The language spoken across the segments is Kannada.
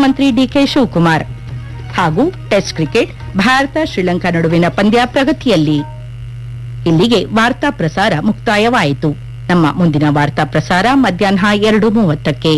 ಮುಖ್ಯಮಂತ್ರಿ ಡಿಕೆ ಶಿವಕುಮಾರ್ ಹಾಗೂ ಟೆಸ್ಟ್ ಕ್ರಿಕೆಟ್ ಭಾರತ ಶ್ರೀಲಂಕಾ ನಡುವಿನ ಪಂದ್ಯ ಪ್ರಗತಿಯಲ್ಲಿ ಇಲ್ಲಿಗೆ ವಾರ್ತಾ ಪ್ರಸಾರ ಮುಕ್ತಾಯವಾಯಿತು ನಮ್ಮ ಮುಂದಿನ ವಾರ್ತಾ ಪ್ರಸಾರ ಮಧ್ಯಾಹ್ನ ಎರಡು ಮೂವತ್ತಕ್ಕೆ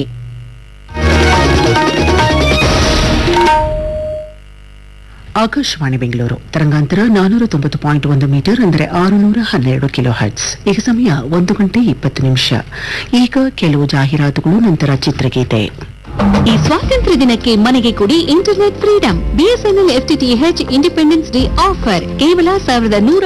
ಆಕಾಶವಾಣಿ ಬೆಂಗಳೂರು ತರಂಗಾಂತರ ನಾನೂರ ತೊಂಬತ್ತು ಪಾಯಿಂಟ್ ಒಂದು ಮೀಟರ್ ಅಂದರೆ ಆರುನೂರ ಹನ್ನೆರಡು ಕಿಲೋ ಹರ್ಟ್ಸ್ ಈಗ ಸಮಯ ಒಂದು ಗಂಟೆ ಇಪ್ಪತ್ತು ನಿಮಿಷ ಈಗ ಕೆಲವು ಜಾಹೀರಾತುಗಳು ನಂತರ ಚಿತ್ರಗೀತೆ ಈ ಸ್ವಾತಂತ್ರ್ಯ ದಿನಕ್ಕೆ ಮನೆಗೆ ಕೊಡಿ internet freedom BSNL FTTH independence day offer ಕೇವಲ ಸಾವಿರದ ನೂರ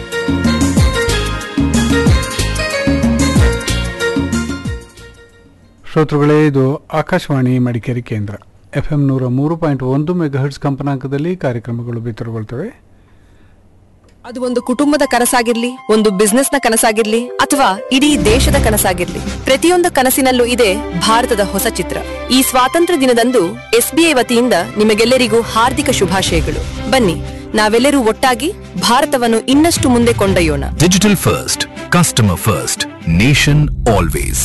ಶ್ರೋತೃಗಳೇ ಇದು ಆಕಾಶವಾಣಿ ಮಡಿಕೇರಿ ಕೇಂದ್ರ ಎಫ್ ಎಂ ನೂರ ಮೂರು ಪಾಯಿಂಟ್ ಒಂದು ಮೆಗಾಹರ್ಟ್ಸ್ ಕಂಪನಾಂಕದಲ್ಲಿ ಕಾರ್ಯಕ್ರಮಗಳು ಬಿತ್ತರಗೊಳ್ತವೆ ಅದು ಒಂದು ಕುಟುಂಬದ ಕನಸಾಗಿರ್ಲಿ ಒಂದು ಬಿಸ್ನೆಸ್ ನ ಕನಸಾಗಿರ್ಲಿ ಅಥವಾ ಇಡೀ ದೇಶದ ಕನಸಾಗಿರ್ಲಿ ಪ್ರತಿಯೊಂದು ಕನಸಿನಲ್ಲೂ ಇದೆ ಭಾರತದ ಹೊಸ ಚಿತ್ರ ಈ ಸ್ವಾತಂತ್ರ್ಯ ದಿನದಂದು ಎಸ್ಬಿಐ ವತಿಯಿಂದ ನಿಮಗೆಲ್ಲರಿಗೂ ಹಾರ್ದಿಕ ಶುಭಾಶಯಗಳು ಬನ್ನಿ ನಾವೆಲ್ಲರೂ ಒಟ್ಟಾಗಿ ಭಾರತವನ್ನು ಇನ್ನಷ್ಟು ಮುಂದೆ ಕೊಂಡೊಯ್ಯೋಣ Digital first, customer first, nation always.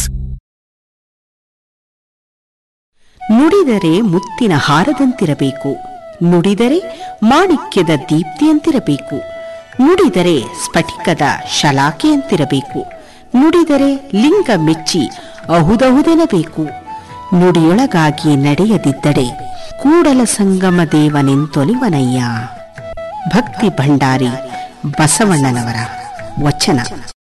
ನುಡಿದರೆ ಮುತ್ತಿನ ಹಾರದಂತಿರಬೇಕು ನುಡಿದರೆ ಮಾಣಿಕ್ಯದ ದೀಪ್ತಿಯಂತಿರಬೇಕು ನುಡಿದರೆ ಸ್ಫಟಿಕದ ಶಲಾಕೆಯಂತಿರಬೇಕು ನುಡಿದರೆ ಲಿಂಗ ಮೆಚ್ಚಿ ಅಹುದಹುದೆನಬೇಕು ನುಡಿಯೊಳಗಾಗಿ ನಡೆಯದಿದ್ದಡೆ ಕೂಡಲ ಸಂಗಮ ದೇವನೆಂತೊಲಿವನಯ್ಯ ಭಕ್ತಿ ಭಂಡಾರಿ ಬಸವಣ್ಣನವರ ವಚನ